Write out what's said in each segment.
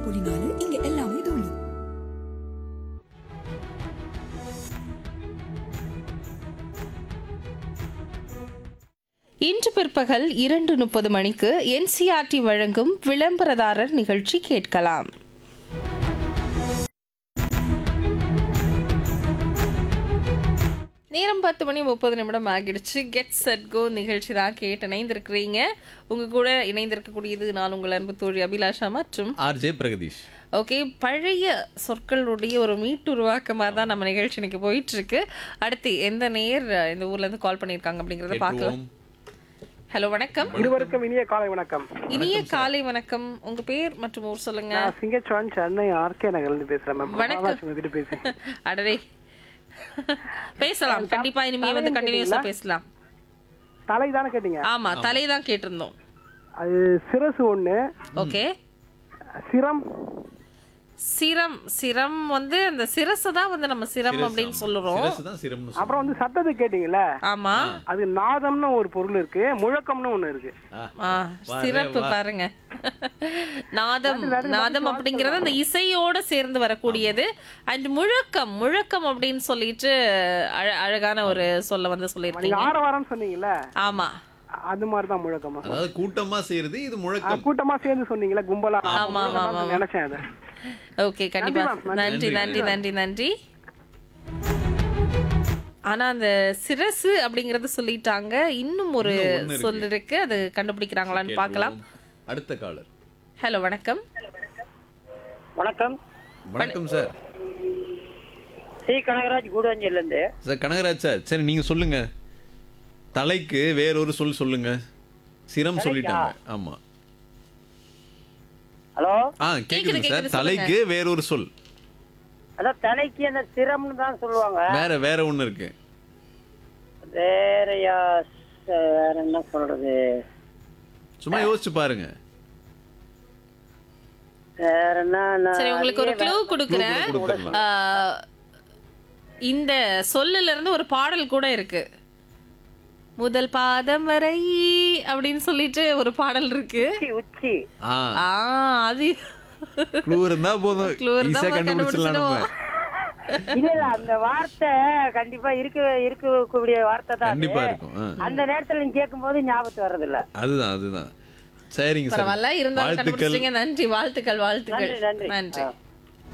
புள்ளி நாலு இங்க எல்லாமே தூளு இன்று பிற்பகல் இரண்டு முப்பது மணிக்கு என்சிஆர்டி வழங்கும் விளம்பரதாரர் நிகழ்ச்சி கேட்கலாம் நேரம் பத்து மணி முப்பது நிமிடம் ஆகிடுச்சு கெட் செட் கோ நிகழ்ச்சி தான் கேட்டு இணைந்திருக்கிறீங்க உங்க கூட இணைந்திருக்கக்கூடியது நான் உங்கள் அன்பு தோழி அபிலாஷா மற்றும் ஆர்ஜே பிரகதீஷ் ஓகே பழைய சொற்களுடைய ஒரு மீட்டுருவாக்கமாக தான் நம்ம நிகழ்ச்சி இன்னைக்கு போயிட்டு இருக்கு அடுத்து எந்த நேர் இந்த ஊர்ல இருந்து கால் பண்ணியிருக்காங்க அப்படிங்கறத பார்க்கலாம் கேட்டுருவோம். ஹலோ வணக்கம் இருவருக்கும் இனிய காலை வணக்கம் இனிய காலை வணக்கம் உங்க பேர் மற்றும் ஊர் சொல்லுங்க நான் சிங்கச்சோன் சென்னை ஆர்கே நகர்ல இருந்து பேசுறேன் மேம் வணக்கம். மகாராஜ் உங்ககிட்ட பேசுறேன் அடடே பேசலாம் கண்டிப்பா இனிமே வந்து கண்டினியூஸா பேசலாம் தலை தானே கேட்டீங்க ஆமா தலை தான் கேட்டிருந்தோம் அது சிரசு ஒண்ணு ஓகே சிரம் சிரம் சிரம் வந்து அந்த சிரசை தான் வந்து நம்ம சிரம் அப்படின்னு சொல்லுறோம் சிரசு தான் சிரம்னு சொல்லுவோம். அப்புறம் வந்து சத்தத்தை கேட்டீங்கல்ல ஆமா அது நாதம்னு ஒரு பொருள் இருக்கு முழக்கம்னு ஒண்ணு இருக்கு ஆ, ஆ, சிறப்பு பாருங்க நாதம் நாதம் அப்படிங்கறது அந்த இசையோட சேர்ந்து வரக்கூடியது அண்ட் முழக்கம் முழக்கம் அப்படின்னு சொல்லிட்டு அழ- அழகான ஒரு சொல்ல வந்து நீங்க சொல்லியிருக்கீங்க ஆரவாரம் சொன்னீங்கல்ல ஆமா அது மாதிரிதான் முழக்கமா அதாவது கூட்டமா செய்யறது இது ஆ, முழக்கம் கூட்டமா சேர்ந்து சொன்னீங்களா கும்பலா ஆமா, ஆமா, ஆமா. நினைச்சேன் அதை ஓகே கண்டிப்பா நன்றி, ma'am. நன்றி நன்றி நன்றி நன்றி ஆனா அந்த சிரசு அப்படிங்கறது சொல்லிட்டாங்க இன்னும் ஒரு இன்னும் ஒண்ணு இருக்கு. சொல் இருக்கு அது கண்டுபிடிக்கிறாங்களான்னு பார்க்கலாம் கேட்டுருவோம். அடுத்த காலர் ஹலோ வணக்கம் வணக்கம் வணக்கம் சார் சி கனகராஜ் கூடாஞ்சில இருந்து சார் கனகராஜ் சார் சரி நீங்க சொல்லுங்க தலைக்கு வேறொரு சொல் சொல்லுங்க சிரம் சொல்லிட்டாங்க ஆமா ஹலோ ஆ கேக்குது, கேக்குது சார் கேக்குது, தலைக்கு வேறொரு சொல் அதான் தலைக்கு அந்த சிரம்னு தான் சொல்லுவாங்க வேற வேற ஒண்ணு இருக்கு வேறயா ச- வேற என்ன சொல்றது சும்மா யோசிச்சு பாருங்க வேற என்ன நான் சரி உங்களுக்கு ஒரு க்ளூ கொடுக்குறேன் Clue கூட கொடுத்துடலாம். ஆஹ், இந்த சொல்லுல இருந்து ஒரு பாடல் கூட இருக்கு முதல் பாதம் வரை அப்படின்னு சொல்லிட்டு ஒரு பாடல் இருக்கு உச்சி உச்சி ஆ ஆ அது க்ளூ இருந்தா போதும் Clue இருந்தா ஈஸியா போதும், கண்டுபிடிச்சிடலாம் நம்ம இல்ல இல்ல அந்த வார்த்தை கண்டிப்பா இருக்க இருக்கக்கூடிய வார்த்தை தான் அது. கண்டிப்பா இருக்கும் ஆ. அந்த நேரத்துல நீங்க கேட்கும் போது ஞாபகத்து வர்றது இல்ல அதுதான் அதுதான் சரிங்க சார் பரவாயில்ல இருந்தாலும் வாழ்த்துக்கள் கண்டுபிடிச்சிங்க நன்றி வாழ்த்துக்கள் வாழ்த்துக்கள் நன்றி, நன்றி. நன்றி ஆ.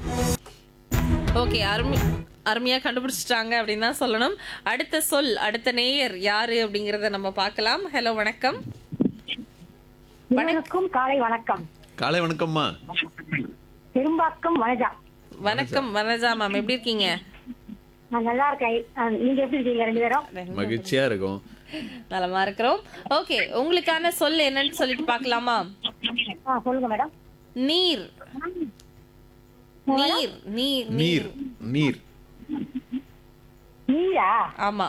ஓகே அருமை அருமையா கண்டுபிடிச்சிட்டாங்க அப்படின்னு தான் சொல்லணும் அடுத்த சொல் அடுத்த நேயர் யாரு அப்படிங்கறத நம்ம பார்க்கலாம் ஹலோ வணக்கம் வணக்கம் காலை வணக்கம் காலை வணக்கம்மா பெரும்பாக்கம் வனஜா வணக்கம் வனஜா மேம் எப்படி இருக்கீங்க நான் நல்லா இருக்கேன் அஹ், நீங்க எப்படி இருக்கீங்க ரெண்டு பேரும் மகிழ்ச்சியா இருக்கும் நலமா இருக்கிறோம் ஓகே உங்களுக்கான சொல் என்னன்னு சொல்லிட்டு பார்க்கலாமா ஆ சொல்லுங்க மேடம் நீர் நீர் நீர் நீர் நீர் நீரா ஆமா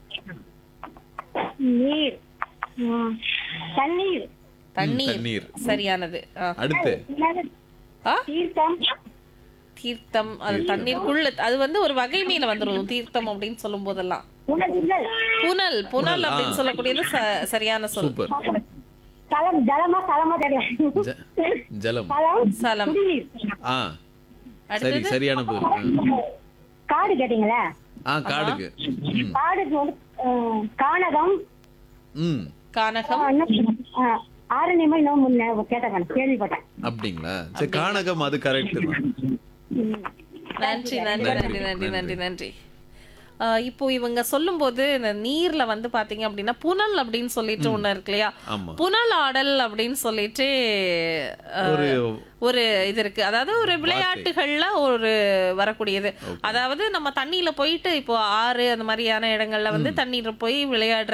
நீர் ம், தண்ணீர் தண்ணீர் தண்ணீர். சரியானது ஆ. அடுத்து என்னது? ஆ? தீர்த்தம் தீர்த்தம் அது தண்ணீருக்குள்ள அது வந்து ஒரு வகை மீன வந்துரும் தீர்த்தம் அப்படின்னு சொல்லும் போதெல்லாம் உணவுகள் புனல் புனல் ஆ. அப்படின்னு சொல்லக்கூடியது ச- சரியான சொல் சூப்பர் தலம் ஜலமா தலமா தெரியும் ஜ- ஜலம் தலம் சலம் குடிநீர் ஆ சரி அடுத்தது சரியான பதில் ஆ. காடு கேட்டீங்களா ஆ காடுக்கு ம் காடுக்கு வந்து அஹ், கானகம் ம் கானகம் அஹ், இன்னும், அஹ், ஆரண்யமா இன்னும் முன்ன கேட்டேன் கேள்விப்பட்டேன் அப்படிங்களா சரி கானகம் அது கரெக்ட் தான் ம். நன்றி நன்றி நன்றி நன்றி நன்றி நன்றி ஆஹ் இப்போ இவங்க சொல்லும்போது இந்த நீர்ல வந்து பாத்தீங்க அப்படின்னா புனல் அப்படின்னு சொல்லிட்டு ஒண்ணு இருக்கு இல்லையா ஆமா புனல் ஆடல் அப்படின்னு சொல்லிட்டு ஆஹ், ஒரு ஒரு இது இருக்கு அதாவது ஒரு விளையாட்டுகள்ல ஒரு வரக்கூடியது அதாவது நம்ம தண்ணியில போயிட்டு இப்போ ஆறு அந்த மாதிரியான இடங்கள்ல வந்து தண்ணீர்ல போய் விளையாடுற